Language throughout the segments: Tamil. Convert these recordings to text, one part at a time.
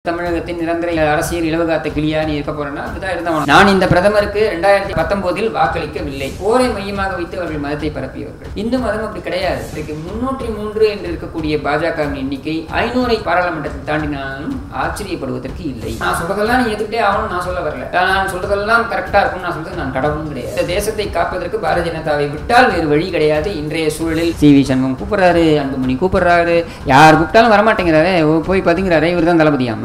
தமிழகத்தின் நிரந்தர அரசியல் இலவகாத்த கிளியா நீ இருக்க போறேன்னா அப்படிதான் இருந்தவன் நான் இந்த பிரதமருக்கு ரெண்டாயிரத்தி பத்தொன்பதில் வாக்களிக்கவில்லை போரை மையமாக வைத்து அவர்கள் மதத்தை பரப்பியவர்கள் இந்து மதம் அப்படி கிடையாது இன்றைக்கு முன்னூற்றி மூன்று என்று இருக்கக்கூடிய பாஜகவின் எண்ணிக்கை ஐநூறை பாராளுமன்றத்தை தாண்டினாலும் ஆச்சரியப்படுவதற்கு இல்லை நான் சொல்றதெல்லாம் நீ எதுக்கிட்டே ஆகணும் நான் சொல்ல வரல நான் சொல்றதெல்லாம் கரெக்டா இருக்கும் நான் சொல்றது நான் கடவுளும் கிடையாது இந்த தேசத்தை காப்பதற்கு பாரதிய ஜனதாவை விட்டால் வேறு வழி கிடையாது இன்றைய சூழலில் சி வி சண்முகம் கூப்பிடுறாரு அன்புமணி கூப்பிடுறாரு யார் கூப்பிட்டாலும் வரமாட்டேங்கிறாரே ஓ, போய் பதுங்கிறாரே இவர் தான் தளபதியாமா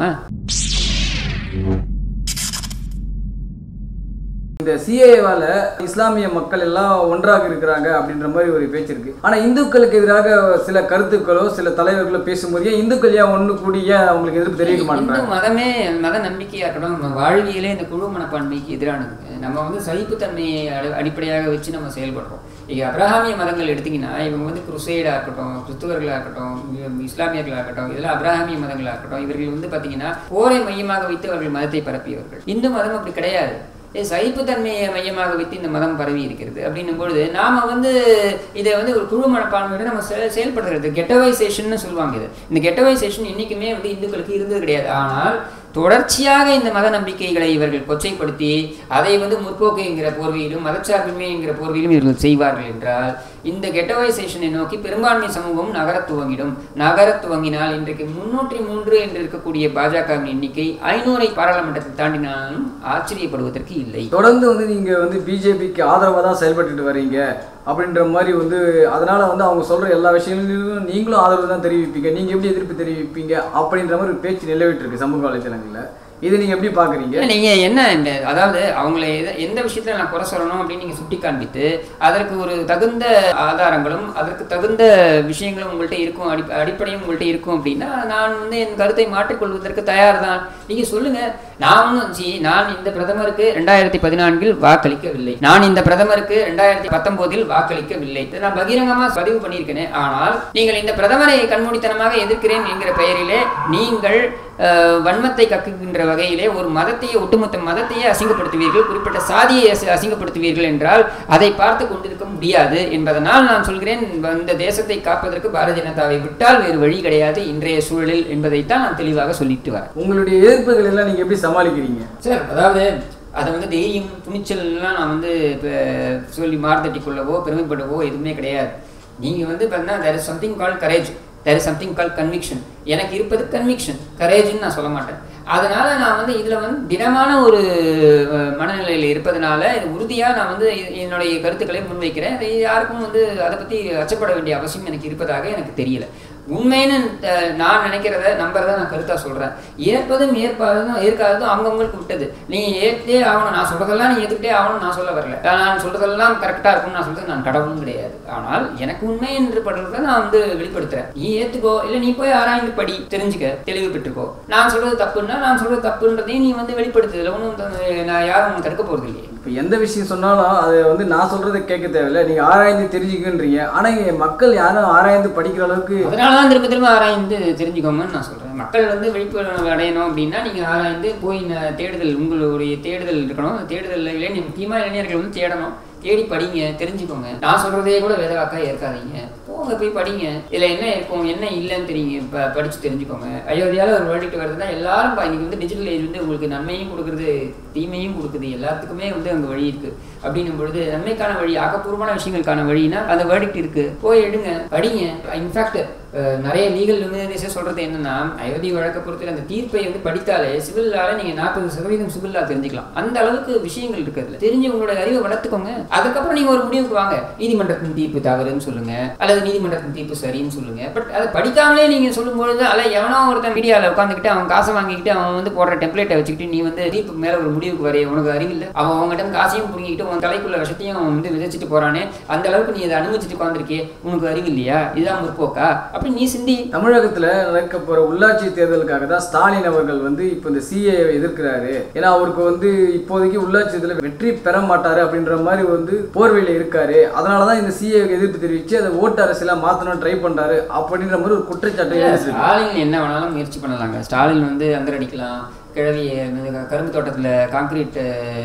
இந்த சிஏவால இஸ்லாமிய மக்கள் எல்லாம் ஒன்றாக இருக்கிறாங்க அப்படின்ற மாதிரி ஒரு பேச்சு இருக்கு ஆனா இந்துக்களுக்கு எதிராக சில கருத்துக்களோ சில தலைவர்களோ பேசும்போது ஏன் இந்துக்கள் ஏன் ஒண்ணு கூடி ஏன் அவங்களுக்கு எதிர்ப்பு தெரிவிக்க இந்து மாட்டாங்க மதமே மத நம்பிக்கையா இருக்கட்டும் நம்ம வாழ்வியலே இந்த குழு மனப்பான்மைக்கு எதிரானது நம்ம வந்து சகிப்புத்தன்மையை அடி- அடிப்படையாக வச்சு நம்ம செயல்படுறோம் இங்க அப்ரஹாமிய மதங்கள் எடுத்தீங்கன்னா இவங்க வந்து குருசேடா இருக்கட்டும் கிறிஸ்துவர்களா இருக்கட்டும் இ- இஸ்லாமியர்களா இருக்கட்டும் இதெல்லாம் அப்ரஹாமிய மதங்களா இருக்கட்டும் இவர்கள் வந்து பாத்தீங்கன்னா போரை மையமாக வைத்து அவர்கள் மதத்தை பரப்பியவர்கள் இந்து மதம் அப்படி கிடையாது இது சகிப்புத்தன்மையை மையமாக வைத்து இந்த மதம் பரவி இருக்கிறது அப்படின்னும் பொழுது நாம வந்து இதை வந்து ஒரு குழு மனப்பான்மையோட நம்ம செ- செயல்படுறது கெட்டவைசேஷன் சொல்லுவாங்க இது இந்த கெட்டவைசேஷன் என்னைக்குமே வந்து இந்துக்களுக்கு இருந்தது கிடையாது ஆனால் தொடர்ச்சியாக இந்த மத நம்பிக்கைகளை இவர்கள் கொச்சைப்படுத்தி அதை வந்து முற்போக்குங்கிற போர்வையிலும் மதச்சார்பின்மைங்கிற போர்வையிலும் இவர்கள் செய்வார்கள் என்றால் இந்த கெட்டவைசேஷனை நோக்கி பெரும்பான்மை சமூகம் நகரத் துவங்கிடும் நகரத் துவங்கினால் இன்றைக்கு முன்னூற்றி மூன்று என்று இருக்கக்கூடிய பாஜகவின் எண்ணிக்கை ஐநூறை பாராளுமன்றத்தை தாண்டினாலும் ஆச்சரியப்படுவதற்கு இல்லை தொடர்ந்து வந்து நீங்க வந்து பிஜேபிக்கு ஆதரவா தான் செயல்பட்டுட்டு வர்றீங்க அப்படின்ற மாதிரி வந்து அதனால வந்து அவங்க சொல்ற எல்லா விஷயங்களிலும் நீங்களும் ஆதரவு தான் தெரிவிப்பீங்க நீங்க எப்படி எதிர்ப்பு தெரிவிப்பீங்க அப்படின்ற மாதிரி ஒரு பேச்சு நிலவிட்டு இருக்கு சமூக வலைதளங்கள்ல இதை நீங்க எப்படி பாக்குறீங்க இல்ல, நீங்க என்ன இந்த அதாவது அவங்களை எத- எந்த விஷயத்துல நான் குறை சொல்லணும் அப்படின்னு நீங்க சுட்டி காண்பித்து அதற்கு ஒரு தகுந்த ஆதாரங்களும் அதற்கு தகுந்த விஷயங்களும் உங்கள்கிட்ட இருக்கும் அடி அடிப்படையும் உங்கள்கிட்ட இருக்கும் அப்படின்னா நான் வந்து என் கருத்தை மாற்றிக்கொள்வதற்கு தயார் தான் நீங்க சொல்லுங்க நான் ஒன்றும் சி நான் இந்த பிரதமருக்கு ரெண்டாயிரத்தி பதினான்கில் வாக்களிக்கவில்லை நான் இந்த பிரதமருக்கு ரெண்டாயிரத்தி பத்தொன்பதில் வாக்களிக்கவில்லை இதை நான் பகிரங்கமா பதிவு பண்ணியிருக்கேனே ஆனால் நீங்கள் இந்த பிரதமரை கண்மூடித்தனமாக எதிர்க்கிறேன் என்கிற பெயரிலே நீங்கள் அஹ், வன்மத்தை கக்குகின்ற வகையிலே ஒரு மதத்தையே ஒட்டுமொத்த மதத்தையே அசிங்கப்படுத்துவீர்கள் குறிப்பிட்ட சாதியை அசி- அசிங்கப்படுத்துவீர்கள் என்றால் அதை பார்த்து கொண்டிருக்க முடியாது என்பதனால் நான் சொல்கிறேன் இந்த தேசத்தை காப்பதற்கு பாரதிய ஜனதாவை விட்டால் வேறு வழி கிடையாது இன்றைய சூழலில் என்பதைத்தான் நான் தெளிவாக சொல்லிட்டு வரேன் உங்களுடைய எதிர்ப்புகள் எல்லாம் நீங்க எப்படி சமாளிக்கிறீங்க சார் அதாவது அதை வந்து தைரியம் துணிச்சல்லாம் நான் வந்து இப்போ சொல்லி மார்த்தட்டி கொள்ளவோ பெருமைப்படவோ எதுவுமே கிடையாது நீங்கள் வந்து பார்த்தீங்கன்னா there is something call courage there is something call conviction எனக்கு இருப்பது கன்விக்ஷன் கரேஜ்னு நான் சொல்ல மாட்டேன் அதனால நான் வந்து இதில் வந்து திடமான ஒரு அஹ், மனநிலையில் இருப்பதனால இது உறுதியாக நான் வந்து இ- என்னுடைய கருத்துக்களை முன்வைக்கிறேன் அதை யாருக்கும் வந்து அதை பற்றி அச்சப்பட வேண்டிய அவசியம் எனக்கு இருப்பதாக எனக்கு தெரியல உண்மைன்னு அஹ், நான் நினைக்கிறத நம்புறத நான் கருத்தா சொல்றேன் ஏற்பதும் ஏற்பாததும் ஏற்காததும் அவங்கவுங்களுக்கு விட்டது நீங்க ஏற்றே ஆகணும் நான் சொல்றதெல்லாம் நீ ஏத்துக்கிட்டே ஆகணும் நான் சொல்ல வரல நான் சொல்றதெல்லாம் கரெக்டா இருக்கும்னு நான் சொல்றது நான் கடவுளும் கிடையாது ஆனால் எனக்கு உண்மை என்று படுறத நான் வந்து வெளிப்படுத்துறேன் நீ ஏத்துக்கோ இல்ல நீ போய் ஆராய்ந்து படி தெரிஞ்சுக்க தெளிவு பெற்றுக்கோ நான் சொல்றது தப்புன்னா நான் சொல்றது தப்புன்றதையும் நீ வந்து வெளிப்படுத்துதல ஒன்றும் நான் யாரும் உனக்கு தடுக்க போறது இல்லையே இப்போ எந்த விஷயம் சொன்னாலும் அதை வந்து நான் சொல்றதை கேட்க தேவையில்லை நீங்க ஆராய்ந்து தெரிஞ்சுக்கன்றீங்க ஆனா இங்க மக்கள் யாரும் ஆராய்ந்து படிக்கிற அளவுக்கு அதனால தான் திரும்ப திரும்ப ஆராய்ந்து தெரிஞ்சுக்கோங்கன்னு நான் சொல்றேன் மக்கள் வந்து விழிப்புணர்வு அடையணும் அப்படின்னா நீங்க ஆராய்ந்து போய் ந- தேடுதல் உங்களுடைய தேடுதல் இருக்கணும் அந்த தேடுதலில் இளைஞர் முக்கியமா இளைஞர்கள் வந்து தேடணும் தேடி படிங்க தெரிஞ்சுக்கோங்க நான் சொல்றதே கூட வேதவாக்கா ஏற்காதீங்க போங்க போய் படிங்க இதுல என்ன இருக்கும் என்ன இல்லைன்னு தெரியுங்க ப- படிச்சு தெரிஞ்சுக்கோங்க அயோத்தியால ஒரு வேர்டிக்ட் வருதுன்னா எல்லாரும் பா- இன்னைக்கு வந்து டிஜிட்டல் ஏஜ் வந்து உங்களுக்கு நன்மையும் கொடுக்குறது தீமையும் கொடுக்குது எல்லாத்துக்குமே வந்து அங்க வழி இருக்கு அப்படின்னும் பொழுது நன்மைக்கான வழி ஆக்கப்பூர்வமான விஷயங்களுக்கான வழினா அந்த வேர்டிக்ட் இருக்கு போய் எடுங்க படிங்க இன்ஃபேக்ட் நிறைய லீகல் லுமினரிஸே சொல்றது என்னன்னா அயோத்தி வழக்கை பொறுத்தவரை அந்த தீர்ப்பை வந்து படித்தாலே சிவில்லால நீங்க நாற்பது சதவீதம் சிவில்லா தெரிஞ்சுக்கலாம் அந்த அளவுக்கு விஷயங்கள் இருக்கு அதுல தெரிஞ்சு உங்களோட அறிவை வளர்த்துக்கோங்க அதுக்கப்புறம் நீங்க ஒரு முடிவுக்கு வாங்க நீதிமன்றத்தின் தீர்ப்பு தவறுன்னு சொல்லுங்க அல்லது நீதிமன்றத்தின் தீர்ப்பு சரின்னு சொல்லுங்க பட் அதை படிக்காமலே நீங்க சொல்லும் பொழுது அல்ல எவனோ ஒருத்தன் மீடியாவில் உட்காந்துக்கிட்டு அவன் காசை வாங்கிக்கிட்டு அவன் வந்து போடுற டெம்ப்ளேட்டை வச்சுக்கிட்டு நீ வந்து தீர்ப்பு மேல ஒரு முடிவுக்கு வரைய உனக்கு அறிவில்லை அவன் அவங்ககிட்ட காசையும் புடுங்கிக்கிட்டு உன் தலைக்குள்ள விஷத்தையும் அவன் வந்து விதைச்சிட்டு போறானே அந்த அளவுக்கு நீ அதை அனுமதிச்சுட்டு உட்காந்துருக்கே உனக்கு அறிவு இல்லையா இதுதான் முற்போக்கா அப்படி நீ சிந்தி தமிழகத்துல நடக்க போற உள்ளாட்சி தேர்தலுக்காக தான் ஸ்டாலின் அவர்கள் வந்து இப்போ இந்த சிஏ எதிர்க்கிறாரு ஏன்னா அவருக்கு வந்து இப்போதைக்கு உள்ளாட்சி தேர்தலில் வெற்றி பெற மாட்டாரு அப்படின்ற மாதிரி வந்து போர்வையில இருக்காரு அதனாலதான் இந்த சிஏ எதிர்ப்பு தெரிவிச்சு அதை ஓட்டு அரசியலா மாத்தணும் ட்ரை பண்றாரு அப்படின்ற மாதிரி ஒரு குற்றச்சாட்டு எழுதிருக்கு ஸ்டாலின் என்ன வேணாலும் முயற்சி பண்ணலாங்க ஸ்டாலின் வந்து அந்தர் அடிக்கலாம் கிழவி இந்த கரும்பு தோட்டத்தில் காங்கிரீட்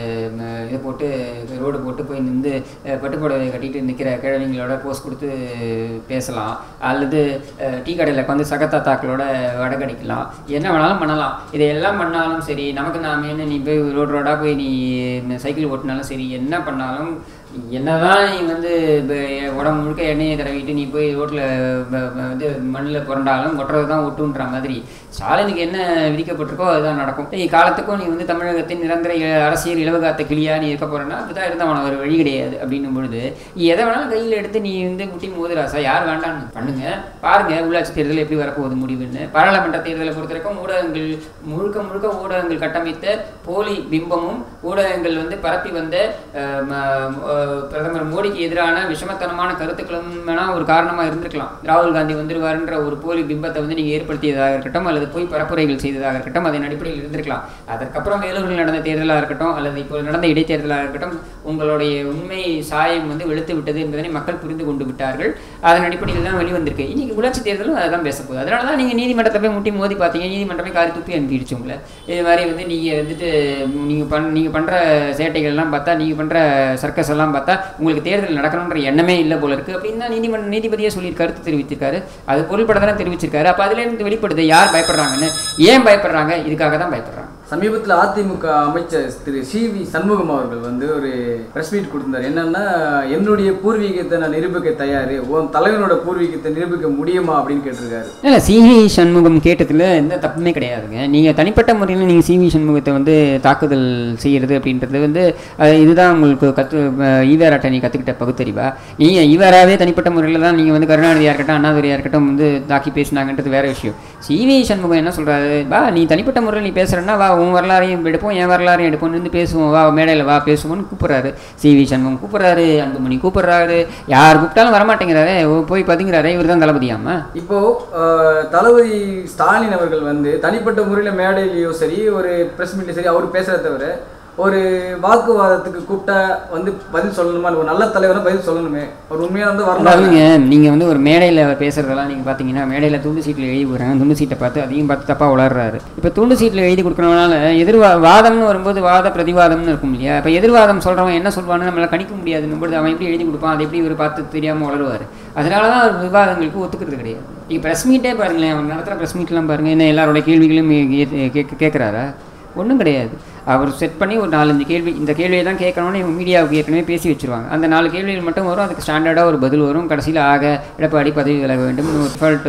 இதை போட்டு ரோடு போட்டு போய் நின்று பட்டுப்புடவை கட்டிட்டு நிற்கிற கிழவிங்களோட போஸ் கொடுத்து பேசலாம் அல்லது அஹ், டீ கடையில் உட்காந்து சகத்தாத்தாக்களோட வடகடிக்கலாம் என்ன வேணாலும் பண்ணலாம் இதையெல்லாம் பண்ணாலும் சரி நமக்கு நாம என்ன நீ போய் ரோடு ரோடாக போய் நீ சைக்கிள் ஓட்டினாலும் சரி என்ன பண்ணாலும் என்னதான் நீ வந்து இப்ப உடம்பு முழுக்க எண்ணெயை தடவிட்டு நீ போய் ரோட்டில் வந்து மண்ணில் புரண்டாலும் ஒட்டுறது தான் ஒட்டுன்ற மாதிரி ஸ்டாலினுக்கு என்ன விதிக்கப்பட்டிருக்கோ அதுதான் நடக்கும் நீ காலத்துக்கும் நீ வந்து தமிழகத்தின் நிரந்தர இ- அரசியல் இலவகாத்த கிளியா நீ இருக்க போறேன்னா அப்படிதான் இருந்தால் அவனை ஒரு வழி கிடையாது அப்படின்னும் பொழுது நீ எதை வேணாலும் கையில் எடுத்து நீ வந்து முட்டி மோதுராசா யார் வேண்டாம்னு பண்ணுங்க பாருங்க உள்ளாட்சி தேர்தல் எப்படி வரப்போகுது முடிவுன்னு பாராளுமன்ற தேர்தலை பொறுத்த வரைக்கும் ஊடகங்கள் முழுக்க முழுக்க ஊடகங்கள் கட்டமைத்த போலி பிம்பமும் ஊடகங்கள் வந்து பரப்பி வந்த அஹ், ம- அஹ், பிரதமர் மோடிக்கு எதிரான விஷமத்தனமான கருத்துக்களும் வேணா ஒரு காரணமா இருந்திருக்கலாம் ராகுல் காந்தி வந்துருவாருன்ற ஒரு போலி பிம்பத்தை வந்து நீங்க ஏற்படுத்தியதாக இருக்கட்டும் அல்லது போய் பரப்புரைகள் செய்ததாக இருக்கட்டும் அதன் அடிப்படையில் இருந்திருக்கலாம் அதற்கப்புறம் வேலூரில் நடந்த தேர்தலாக இருக்கட்டும் அல்லது இப்போ நடந்த இடைத்தேர்தலாக இருக்கட்டும் உங்களுடைய உண்மை சாயம் வந்து வெளுத்து விட்டது என்பதனை மக்கள் புரிந்து கொண்டு விட்டார்கள் அதன் அடிப்படையில் தான் வெளிவந்திருக்கு இன்னைக்கு உள்ளாட்சி தேர்தலும் அதை தான் பேச போகுது அதனால தான் நீங்கள் நீதிமன்றத்தை போய் முட்டி மோதி பார்த்தீங்க நீதிமன்றமே காரி துப்பி அனுப்பிடுச்சு உங்களை இது மாதிரி வந்து நீங்கள் வந்துட்டு நீங்கள் பண் நீங்கள் பண்ணுற சேட்டைகள்லாம் பார்த்தா நீங்கள் பண்ணுற சர்க்கஸ் எல்லாம் பார்த்தா உங்களுக்கு தேர்தல் நடக்கணுன்ற எண்ணமே இல்லை போல இருக்குது அப்படின்னு தான் நீதிமன்ற நீதிபதியே சொல்லி கருத்து தெரிவிச்சிருக்காரு அது பொருள்பட தானே தெரிவிச்சிருக்காரு அப்போ அதுலேருந்து வெளிப்படுது யார் பயப்படுறாங்கன்னு ஏன் பயப்படுறாங்க இதுக்காக தான் பயப்படுறாங்க சமீபத்தில் அதிமுக அமைச்சர் திரு சி வி சண்முகம் அவர்கள் வந்து ஒரு ப்ரெஸ் மீட் கொடுத்திருந்தார் என்னன்னா என்னுடைய பூர்வீகத்தை நான் நிரூபிக்க தயார் உன் தலைவனோட பூர்வீகத்தை நிரூபிக்க முடியுமா அப்படின்னு கேட்டிருக்காரு இல்லை சிவி சண்முகம் கேட்டதில் எந்த தப்புமே கிடையாதுங்க நீங்கள் தனிப்பட்ட முறையில் நீங்கள் சிவி சண்முகத்தை வந்து தாக்குதல் செய்கிறது அப்படின்றது வந்து அது இதுதான் உங்களுக்கு கற்று ஈவேராட்டை நீ கற்றுக்கிட்ட பகுத்தறிவா நீங்கள் ஈவேராவே தனிப்பட்ட முறையில் தான் நீங்கள் வந்து கருணாநிதியாக இருக்கட்டும் அண்ணாதுரையாக இருக்கட்டும் வந்து தாக்கி பேசினாங்கன்றது வேற விஷயம் சிவி சண்முகம் என்ன சொல்கிறாரு வா நீ தனிப்பட்ட முறையில் நீ பேசுகிறேன்னா வா உன் வரலாறையும் எடுப்போம் என் வரலாறையும் எடுப்போம் நின்று பேசுவோம் வா மேடையில் வா பேசுவோம்னு கூப்பிட்றாரு சிவி சண்முகம் கூப்பிட்றாரு அன்புமணி கூப்பிட்றாரு யார் கூப்பிட்டாலும் வரமாட்டேங்கிறாரே ஓ, போய் பதுங்கிறாரே இவர் தான் தளபதியாமா இப்போ அஹ், தளபதி ஸ்டாலின் அவர்கள் வந்து தனிப்பட்ட முறையில் மேடையிலையோ சரி ஒரு ப்ரெஸ் மீட்லையும் சரி அவர் பேசுகிறத தவிர ஒரு வாக்குவாதத்துக்கு கூப்பிட்டா வந்து பதில் சொல்லணுமா ஒரு நல்ல தலைவரை பதில் சொல்லணுமே ஒரு உண்மையாக வந்து வரணும் அதாவதுங்க நீங்கள் வந்து ஒரு மேடையில் பேசுகிறதெல்லாம் நீங்கள் பார்த்தீங்கன்னா மேடையில் துண்டு சீட்டில் எழுதி கொடுக்குறாங்க துண்டு சீட்டை பார்த்து அதையும் பார்த்து தப்பாக உளர்றாரு இப்போ துண்டு சீட்டில் எழுதி கொடுக்கறதுனால எதிர்வா வாதம்னு வரும்போது வாத பிரதிவாதம்னு இருக்கும் இல்லையா இப்போ எதிர்வாதம் சொல்கிறவன் என்ன சொல்வான்னு நம்மளால் கணிக்க முடியாதுன்னு பொழுது அவன் எப்படி எழுதி கொடுப்பான் அதை எப்படி இவர் பார்த்து தெரியாமல் வளருவார் அதனால தான் அவர் விவாதங்களுக்கு ஒத்துக்கிறது கிடையாது இப்போ ப்ரெஸ் மீட்டே பாருங்களேன் அவர் நடத்துகிற ப்ரெஸ் மீட்லாம் பாருங்கள் என்ன எல்லாரோட கேள்விகளையும் கேட்குறாரா ஒன்றும் கிடையாது அவர் செட் பண்ணி ஒரு நாலஞ்சு கேள்வி இந்த கேள்வியை தான் கேட்கணும்னு இவங்க மீடியாவுக்கு ஏற்கனவே பேசி வச்சிருவாங்க அந்த நாலு கேள்விகள் மட்டும் வரும் அதுக்கு ஸ்டாண்டர்டாக ஒரு பதில் வரும் கடைசியில் ஆக எடப்பாடி பதவி விலக வேண்டும் ஒரு டிஃபால்ட்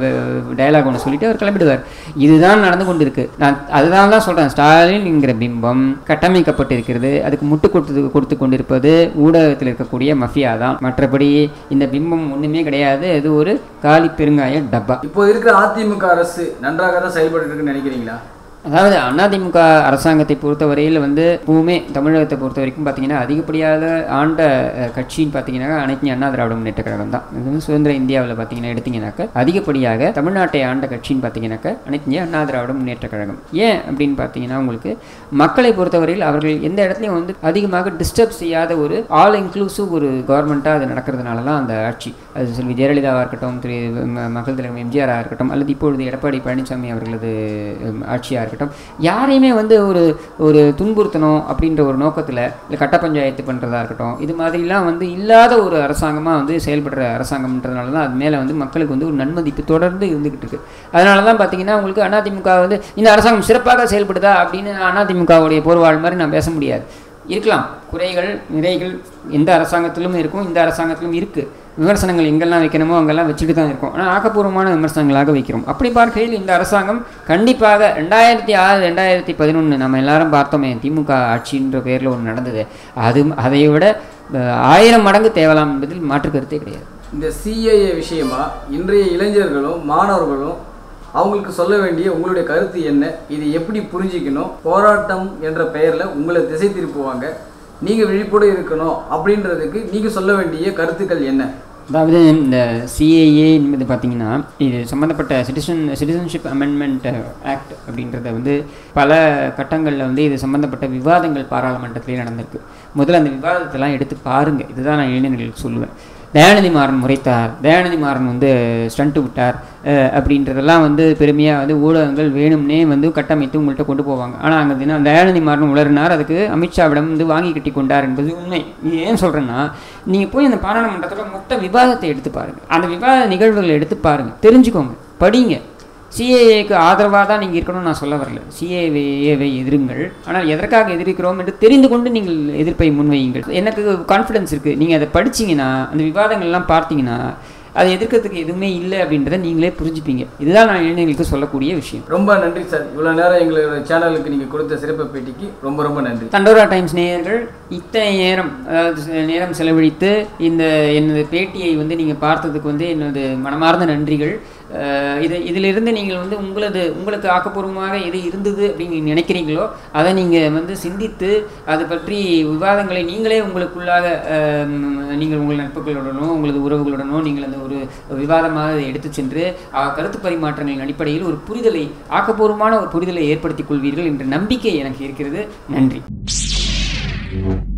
டயலாக் ஒன்று சொல்லிட்டு அவர் கிளம்பிடுவார் இதுதான் நடந்து கொண்டு இருக்கு நான் அதுதான் தான் சொல்கிறேன் ஸ்டாலின்ங்கிற பிம்பம் கட்டமைக்கப்பட்டிருக்கிறது அதுக்கு முட்டு கொடுத்து கொடுத்து கொண்டிருப்பது ஊடகத்தில் இருக்கக்கூடிய மஃபியா தான் மற்றபடி இந்த பிம்பம் ஒன்றுமே கிடையாது இது ஒரு காலி பெருங்காய டப்பா இப்போ இருக்கிற அதிமுக அரசு நன்றாக தான் செயல்பட்டு இருக்குன்னு நினைக்கிறீங்களா அதாவது அதிமுக அரசாங்கத்தை பொறுத்தவரையில் வந்து எப்பவுமே தமிழகத்தை பொறுத்த வரைக்கும் பார்த்தீங்கன்னா அதிகப்படியாக ஆண்ட அஹ், கட்சின்னு பார்த்தீங்கன்னா அனைத்து அண்ணா திராவிட முன்னேற்ற கழகம் தான் இது வந்து சுதந்திர இந்தியாவில் பார்த்தீங்கன்னா எடுத்தீங்கன்னாக்க அதிகப்படியாக தமிழ்நாட்டை ஆண்ட கட்சின்னு பார்த்தீங்கன்னாக்க அனைத்து இந்திய அண்ணா திராவிட முன்னேற்ற கழகம் ஏன் அப்படின்னு பார்த்தீங்கன்னா உங்களுக்கு மக்களை பொறுத்தவரையில் அவர்கள் எந்த இடத்துலையும் வந்து அதிகமாக டிஸ்டர்ப் செய்யாத ஒரு ஆல் இன்க்ளூசிவ் ஒரு கவர்மெண்ட்டாக அது நடக்கிறதுனால தான் அந்த ஆட்சி அது செல்வி ஜெயலலிதாவாக இருக்கட்டும் திரு ம- மக்கள் தலைவர் எம்ஜிஆராக இருக்கட்டும் அல்லது இப்பொழுது எடப்பாடி பழனிசாமி அவர்களது உம், ஆட்சியாக இருக்கட்டும் யாரையுமே வந்து ஒரு ஒரு துன்புறுத்தணும் அப்படின்ற ஒரு நோக்கத்தில் இல்லை கட்ட பஞ்சாயத்து பண்ணுறதா இருக்கட்டும் இது மாதிரிலாம் வந்து இல்லாத ஒரு அரசாங்கமாக வந்து செயல்படுற அரசாங்கம்ன்றதுனால தான் அது மேலே வந்து மக்களுக்கு வந்து ஒரு நன்மதிப்பு தொடர்ந்து இருந்துகிட்டு இருக்கு அதனால தான் பார்த்தீங்கன்னா உங்களுக்கு அதிமுக வந்து இந்த அரசாங்கம் சிறப்பாக செயல்படுதா அப்படின்னு அதிமுகவுடைய போர்வாள் மாதிரி நான் பேச முடியாது இருக்கலாம் குறைகள் நிறைகள் எந்த அரசாங்கத்திலும் இருக்கும் இந்த அரசாங்கத்திலும் இருக்குது விமர்சனங்கள் எங்கெல்லாம் வைக்கணுமோ அங்கெல்லாம் வச்சுட்டு தான் இருக்கும் ஆனால் ஆக்கப்பூர்வமான விமர்சனங்களாக வைக்கிறோம் அப்படி பார்க்கையில் இந்த அரசாங்கம் கண்டிப்பாக ரெண்டாயிரத்தி ஆறு ரெண்டாயிரத்தி பதினொன்று நம்ம எல்லாரும் பார்த்தோமே திமுக ஆட்சின்ற பேரில் ஒன்று நடந்தது அது அதை விட அஹ், ஆயிரம் மடங்கு தேவலாம் என்பதில் மாற்று கருத்தே கிடையாது இந்த சிஏஏ விஷயமா இன்றைய இளைஞர்களும் மாணவர்களும் அவங்களுக்கு சொல்ல வேண்டிய உங்களுடைய கருத்து என்ன இது எப்படி புரிஞ்சிக்கணும் போராட்டம் என்ற பெயரில் உங்களை திசை திருப்புவாங்க நீங்கள் விழிப்போடு இருக்கணும் அப்படின்றதுக்கு நீங்கள் சொல்ல வேண்டிய கருத்துக்கள் என்ன அதாவது இந்த சிஏஏ என்பது பார்த்தீங்கன்னா இது சம்மந்தப்பட்ட சிட்டிசன் சிட்டிசன்ஷிப் அமெண்ட்மெண்ட் ஆக்ட் அப்படின்றத வந்து பல கட்டங்களில் வந்து இது சம்மந்தப்பட்ட விவாதங்கள் பாராளுமன்றத்திலே நடந்திருக்கு முதல்ல அந்த விவாதத்தெல்லாம் எடுத்து பாருங்கள் இதுதான் நான் இளைஞர்களுக்கு சொல்லுவேன் தயாநிதி மாறன் முறைத்தார் தயாநிதி மாறன் வந்து ஸ்டண்ட்டு விட்டார் அஹ், அப்படின்றதெல்லாம் வந்து பெருமையாக வந்து ஊடகங்கள் வேணும்னே வந்து கட்டமைத்து உங்கள்கிட்ட கொண்டு போவாங்க ஆனால் அங்கே தினம் தயாநிதி மாறன் உளறினார் அதுக்கு அமித்ஷாவிடம் வந்து வாங்கி கட்டி கொண்டார் என்பது உண்மை இது ஏன் சொல்கிறேன்னா நீங்கள் போய் அந்த பாராளுமன்றத்தோட மொத்த விவாதத்தை எடுத்து பாருங்கள் அந்த விவாத நிகழ்வுகளை எடுத்து பாருங்கள் தெரிஞ்சுக்கோங்க படிங்க சிஏஏக்கு ஆதரவாக தான் நீங்கள் இருக்கணும்னு நான் சொல்ல வரல சிஏஏவை எதிருங்கள் ஆனால் எதற்காக எதிர்க்கிறோம் என்று தெரிந்து கொண்டு நீங்கள் எதிர்ப்பை முன்வையுங்கள் எனக்கு கான்ஃபிடன்ஸ் இருக்குது நீங்கள் அதை படிச்சீங்கன்னா அந்த விவாதங்கள்லாம் பார்த்தீங்கன்னா அதை எதிர்க்கிறதுக்கு எதுவுமே இல்லை அப்படின்றத நீங்களே புரிஞ்சுப்பீங்க இதுதான் நான் இளைஞர்களுக்கு சொல்லக்கூடிய விஷயம் ரொம்ப நன்றி சார் இவ்வளோ நேரம் எங்களோட சேனலுக்கு நீங்கள் கொடுத்த சிறப்பு பேட்டிக்கு ரொம்ப ரொம்ப நன்றி தண்டோரா டைம்ஸ் நேயர்கள் இத்தனை நேரம் அதாவது செ- நேரம் செலவழித்து இந்த எனது பேட்டியை வந்து நீங்கள் பார்த்ததுக்கு வந்து எனது மனமார்ந்த நன்றிகள் அஹ் இது இதிலிருந்து நீங்கள் வந்து உங்களது உங்களுக்கு ஆக்கப்பூர்வமாக எது இருந்தது அப்படின்னு நீங்க நினைக்கிறீங்களோ அதை நீங்கள் வந்து சிந்தித்து அது பற்றி விவாதங்களை நீங்களே உங்களுக்குள்ளாக அஹ், ம், நீங்கள் உங்கள் நட்புகளுடனோ உங்களது உறவுகளுடனோ நீங்கள் அந்த ஒரு விவாதமாக அதை எடுத்து சென்று அஹ், கருத்து பரிமாற்றங்களின் அடிப்படையில் ஒரு புரிதலை ஆக்கப்பூர்வமான ஒரு புரிதலை ஏற்படுத்திக் கொள்வீர்கள் என்ற நம்பிக்கை எனக்கு இருக்கிறது நன்றி